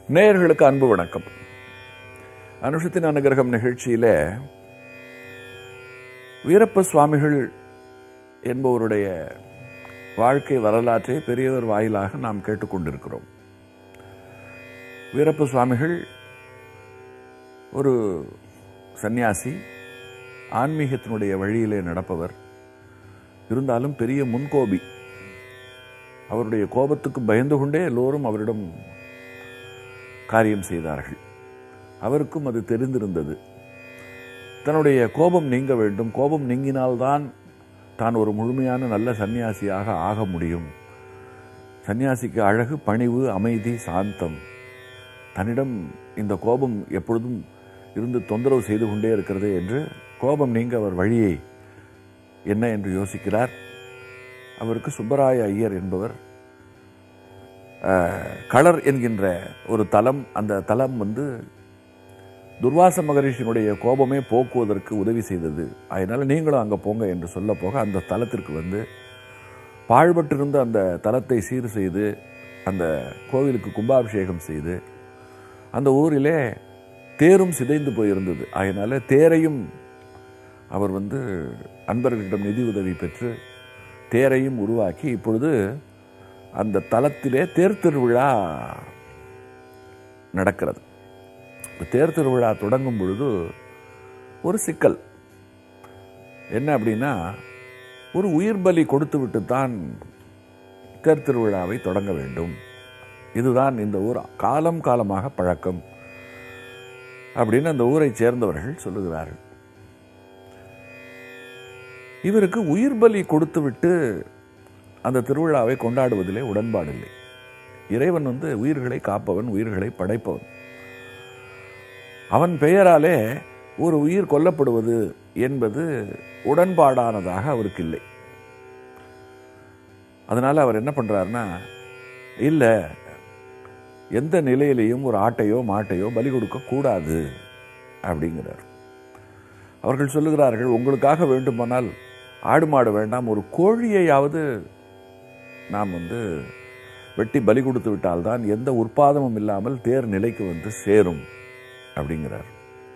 நேயர்களுக்கு அன்பு வணக்கம் அனுஷத்தின் அனுகிரகம் நிகழ்ச்சியில வீரப்ப சுவாமிகள் என்பவருடைய வாழ்க்கை வரலாற்றை பெரியவர் வாயிலாக நாம் கேட்டுக்கொண்டிருக்கிறோம் வீரப்ப சுவாமிகள் ஒரு சந்நியாசி ஆன்மீகத்தினுடைய வழியிலே நடப்பவர் இருந்தாலும் பெரிய முன்கோபி அவருடைய கோபத்துக்கு பயந்து கொண்டே எல்லோரும் அவரிடம் காரியம் செய்தார்கள் அவருக்கும் அது தெரிந்திருந்தது தன்னுடைய கோபம் நீங்க வேண்டும் கோபம் நீங்கினால்தான் தான் ஒரு முழுமையான நல்ல சன்னியாசியாக ஆக முடியும் சன்னியாசிக்கு அழகு பணிவு அமைதி சாந்தம் தன்னிடம் இந்த கோபம் எப்பொழுதும் இருந்து தொந்தரவு செய்து கொண்டே இருக்கிறது என்று கோபம் நீங்க அவர் வழியை என்ன என்று யோசிக்கிறார் அவருக்கு சுப்பராய ஐயர் என்பவர் அஹ், களர் என்கின்ற ஒரு தலம் அந்த தலம் வந்து துர்வாச மகரிஷியினுடைய கோபமே போக்குவதற்கு உதவி செய்தது அதனால நீங்களும் அங்கே போங்க என்று சொல்ல போக அந்த தலத்திற்கு வந்து பாழ்பட்டிருந்த அந்த தலத்தை சீர் செய்து அந்த கோவிலுக்கு கும்பாபிஷேகம் செய்து அந்த ஊரிலே தேரும் சிதைந்து போயிருந்தது அதனால தேரையும் அவர் வந்து அன்பர்களிடம் நிதி உதவி பெற்று தேரையும் உருவாக்கி இப்பொழுது அந்த தலத்திலே தேர் திருவிழா நடக்கிறது இந்த தேர் திருவிழா தொடங்கும் பொழுது ஒரு சிக்கல் என்ன அப்படின்னா ஒரு உயிர் பலி கொடுத்து விட்டு தான் தேர் திருவிழாவை தொடங்க வேண்டும் இதுதான் இந்த ஊர் காலம் காலமாக பழக்கம் அப்படின்னு அந்த ஊரை சேர்ந்தவர்கள் சொல்லுகிறார்கள் இவருக்கு உயிர் பலி கொடுத்து விட்டு அந்த திருவிழாவை கொண்டாடுவதிலே உடன்பாடில்லை இறைவன் வந்து உயிர்களை காப்பவன் உயிர்களை படைப்பவன் அவன் பெயராலே ஒரு உயிர் கொல்லப்படுவது என்பது உடன்பாடானதாக அவருக்கு இல்லை அதனால அவர் என்ன பண்றாருன்னா இல்ல எந்த நிலையிலையும் ஒரு ஆட்டையோ மாட்டையோ பலி கொடுக்க கூடாது அப்படிங்கிறார் அவர்கள் சொல்லுகிறார்கள் உங்களுக்காக வேண்டுமானால் ஆடு மாடு வேண்டாம் ஒரு கோழியையாவது நாம் வந்து வெட்டி பலி கொடுத்து விட்டால்தான் எந்த உற்பாதமும் இல்லாமல் தேர் நிலைக்கு வந்து சேரும் அப்படிங்கிறார்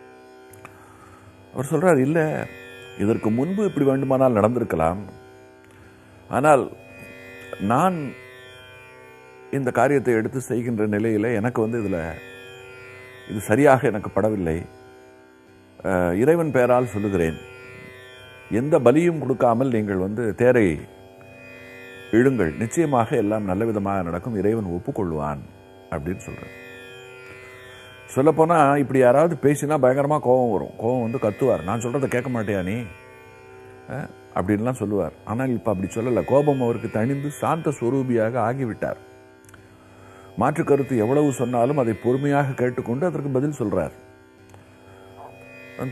அவர் சொல்றார் இல்ல இதற்கு முன்பு இப்படி வேண்டுமானால் நடந்திருக்கலாம் ஆனால் நான் இந்த காரியத்தை எடுத்து செய்கின்ற நிலையில எனக்கு வந்து இதுல இது சரியாக எனக்கு படவில்லை அஹ், இறைவன் பெயரால் சொல்லுகிறேன் எந்த பலியும் கொடுக்காமல் நீங்கள் வந்து தேரை இழுங்கள் நிச்சயமாக எல்லாம் நல்ல விதமாக நடக்கும் இறைவன் ஒப்புக்கொள்வான் அப்படின்னு சொல்றார் சொல்லப்போனா இப்படி யாராவது பேசினா பயங்கரமா கோபம் வரும் கோபம் வந்து கத்துவார் நான் சொல்றதை கேட்க மாட்டியா நீ அஹ், அப்படின்லாம் சொல்லுவார் ஆனால் இப்ப அப்படி சொல்லல கோபம் அவருக்கு தணிந்து சாந்த ஸ்வரூபியாக ஆகிவிட்டார் மாற்று கருத்து எவ்வளவு சொன்னாலும் அதை பொறுமையாக கேட்டுக்கொண்டு அதற்கு பதில் சொல்றார் அந்த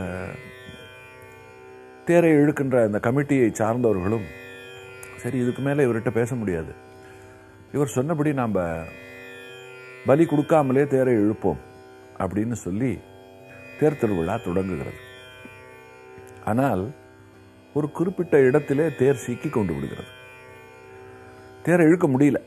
தேரை இழுக்கின்ற அந்த கமிட்டியை சார்ந்தவர்களும் சரி இதுக்கு மேலே இவர்கிட்ட பேச முடியாது இவர் சொன்னபடி நாம் பலி கொடுக்காமலே தேரை இழுப்போம் அப்படின்னு சொல்லி தேர் திருவிழா தொடங்குகிறது ஆனால் ஒரு குறிப்பிட்ட இடத்திலே தேர் சிக்கி கொண்டு விடுகிறது தேரை இழுக்க முடியல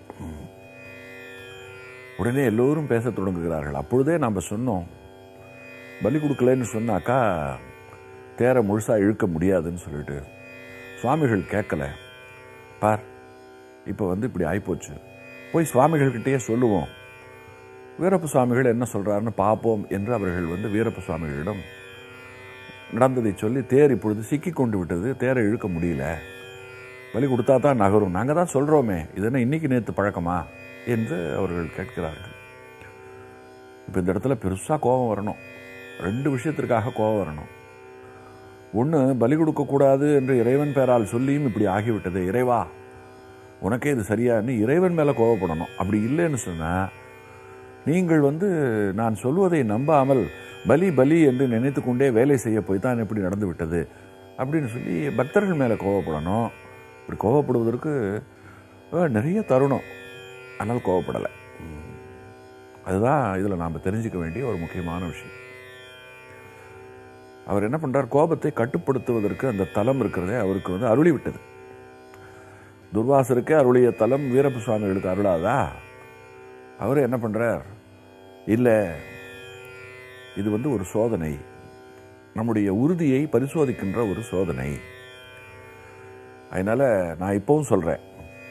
உடனே எல்லோரும் பேசத் தொடங்குகிறார்கள் அப்பொழுதே நாம் சொன்னோம் பலி கொடுக்கலன்னு சொன்னாக்கா தேரை முழுசா இழுக்க முடியாதுன்னு சொல்லிட்டு சுவாமிகள் கேட்கல பார் இப்போ வந்து இப்படி ஆயிப்போச்சு போய் சுவாமிகள்கிட்டயே சொல்லுவோம் வீரப்ப சுவாமிகள் என்ன சொல்றாருன்னு பார்ப்போம் என்று அவர்கள் வந்து வீரப்ப சுவாமிகளிடம் நடந்ததை சொல்லி தேர் இப்பொழுது சிக்கி கொண்டு விட்டது தேரை இழுக்க முடியல பலி கொடுத்தா தான் நகரும் நாங்கள் தான் சொல்றோமே இது என்ன இன்னைக்கு நேற்று பழக்கமா என்று அவர்கள் கேட்கிறார்கள் இப்போ இந்த இடத்துல பெருசாக கோபம் வரணும் ரெண்டு விஷயத்திற்காக கோபம் வரணும் ஒன்று பலி கொடுக்கக்கூடாது என்று இறைவன் பெயரால் சொல்லியும் இப்படி ஆகிவிட்டது இறைவா உனக்கே இது சரியான்னு இறைவன் மேலே கோவப்படணும் அப்படி இல்லைன்னு சொன்னால் நீங்கள் வந்து நான் சொல்வதை நம்பாமல் பலி பலி என்று நினைத்து கொண்டே வேலை செய்ய போய் தான் இப்படி நடந்து விட்டது அப்படின்னு சொல்லி பக்தர்கள் மேலே கோவப்படணும் இப்படி கோவப்படுவதற்கு அஹ், நிறைய தருணம் ஆனால் கோவப்படலை அதுதான் இதில் நாம் தெரிஞ்சுக்க வேண்டிய ஒரு முக்கியமான விஷயம் அவர் என்ன பண்றார் கோபத்தை கட்டுப்படுத்துவதற்கு அந்த தலம் இருக்கிறதே அவருக்கு வந்து அருளி விட்டது துர்வாசருக்கே அருளிய தலம் வீரப்ப சுவாமிகளுக்கு அருளாதா அவர் என்ன பண்றார் இல்லை இது வந்து ஒரு சோதனை நம்முடைய உறுதியை பரிசோதிக்கின்ற ஒரு சோதனை அதனால நான் இப்பவும் சொல்றேன்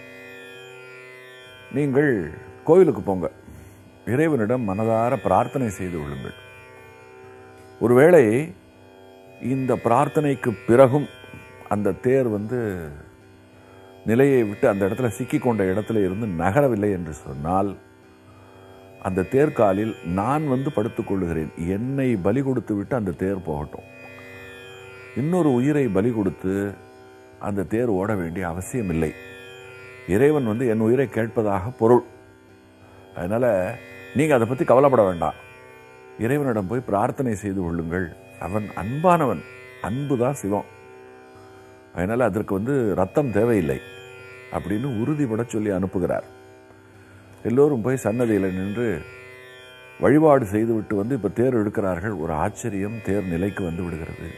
நீங்கள் கோவிலுக்கு போங்க இறைவனிடம் மனதார பிரார்த்தனை செய்து கொள்ளுங்கள் ஒருவேளை இந்த பிரார்த்தனைக்கு பிறகும் அந்த தேர் வந்து நிலையை விட்டு அந்த இடத்துல சிக்கிக்கொண்ட இடத்துல இருந்து நகரவில்லை என்று சொன்னால் அந்த தேர்காலில் நான் வந்து படுத்துக் கொள்ளுகிறேன் என்னை பலி கொடுத்து விட்டு அந்த தேர் போகட்டும் இன்னொரு உயிரை பலி கொடுத்து அந்த தேர் ஓட வேண்டிய அவசியம் இல்லை இறைவன் வந்து என் உயிரை கேட்பதாக பொருள் அதனால நீங்க அதை பத்தி கவலைப்பட வேண்டாம் இறைவனிடம் போய் பிரார்த்தனை செய்து கொள்ளுங்கள் அவன் அன்பானவன் அன்புதான் சிவம் அதனால அதற்கு வந்து ரத்தம் தேவையில்லை அப்படின்னு உறுதிபட சொல்லி அனுப்புகிறார் எல்லோரும் போய் சன்னதியில் நின்று வழிபாடு செய்துவிட்டு வந்து இப்ப தேர் எடுக்கிறார்கள் ஒரு ஆச்சரியம் தேர் நிலைக்கு வந்து விடுகிறது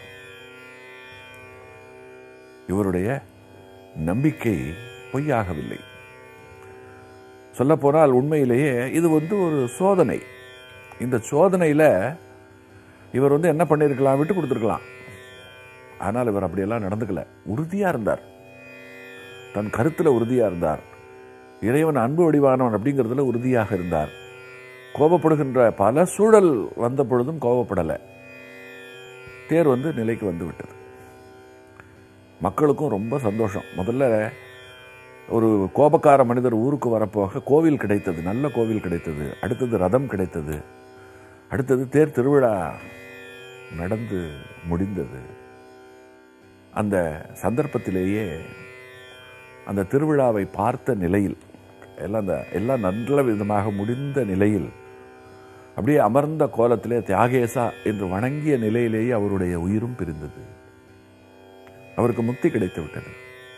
இவருடைய நம்பிக்கை பொய்யாகவில்லை சொல்லப்போனால் உண்மையிலேயே இது வந்து ஒரு சோதனை இந்த சோதனையில இவர் வந்து என்ன பண்ணியிருக்கலாம் விட்டு கொடுத்துருக்கலாம் ஆனால் இவர் அப்படியெல்லாம் நடந்துக்கல உறுதியா இருந்தார் தன் கருத்துல உறுதியா இருந்தார் இறைவன் அன்பு வடிவானவன் அப்படிங்கிறதுல உறுதியாக இருந்தார் கோபப்படுகின்ற பல சூழல் வந்த பொழுதும் கோபப்படலை தேர் வந்து நிலைக்கு வந்து விட்டது மக்களுக்கும் ரொம்ப சந்தோஷம் முதல்ல ஒரு கோபக்கார மனிதர் ஊருக்கு வரப்போக கோவில் கிடைத்தது நல்ல கோவில் கிடைத்தது அடுத்தது ரதம் கிடைத்தது அடுத்தது தேர் திருவிழா நடந்து முடிந்தது அந்த சந்தர்ப்பத்திலேயே அந்த திருவிழாவை பார்த்த நிலையில் எல்லாம் அந்த எல்லாம் நல்ல விதமாக முடிந்த நிலையில் அப்படியே அமர்ந்த கோலத்திலே தியாகேசா என்று வணங்கிய நிலையிலேயே அவருடைய உயிரும் பிரிந்தது அவருக்கு முக்தி கிடைத்து விட்டது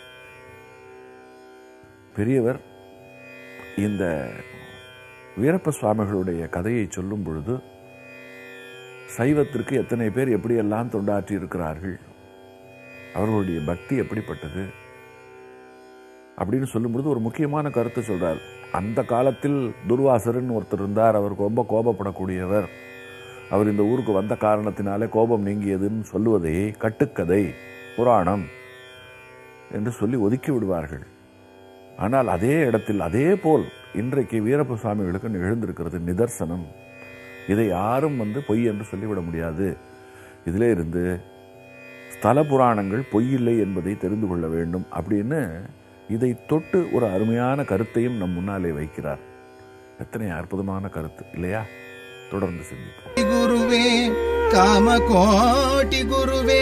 பெரியவர் இந்த வீரப்ப சுவாமிகளுடைய கதையை சொல்லும் பொழுது சைவத்திற்கு எத்தனை பேர் எப்படியெல்லாம் தொண்டாற்றி இருக்கிறார்கள் அவர்களுடைய பக்தி எப்படிப்பட்டது அப்படின்னு சொல்லும்பொழுது ஒரு முக்கியமான கருத்தை சொல்றார் அந்த காலத்தில் துர்வாசர்னு ஒருத்தர் இருந்தார் அவர் ரொம்ப கோபப்படக்கூடியவர் அவர் இந்த ஊருக்கு வந்த காரணத்தினாலே கோபம் நீங்கியதுன்னு சொல்லுவதை கட்டுக்கதை புராணம் என்று சொல்லி ஒதுக்கி விடுவார்கள் ஆனால் அதே இடத்தில் அதே போல் இன்றைக்கு வீரப்ப சுவாமிகளுக்கு நிகழ்ந்திருக்கிறது நிதர்சனம் இதை யாரும் வந்து பொய் என்று சொல்லிவிட முடியாது இதிலே இருந்து ஸ்தல புராணங்கள் பொய்யில்லை என்பதை தெரிந்து கொள்ள வேண்டும் அப்படின்னு இதை தொட்டு ஒரு அருமையான கருத்தையும் நம் முன்னாலே வைக்கிறார் எத்தனை அற்புதமான கருத்து இல்லையா தொடர்ந்து சிந்திப்போம் ಗುರುವೇ ಕಾಮಕೋಟಿ ಗುರುವೇ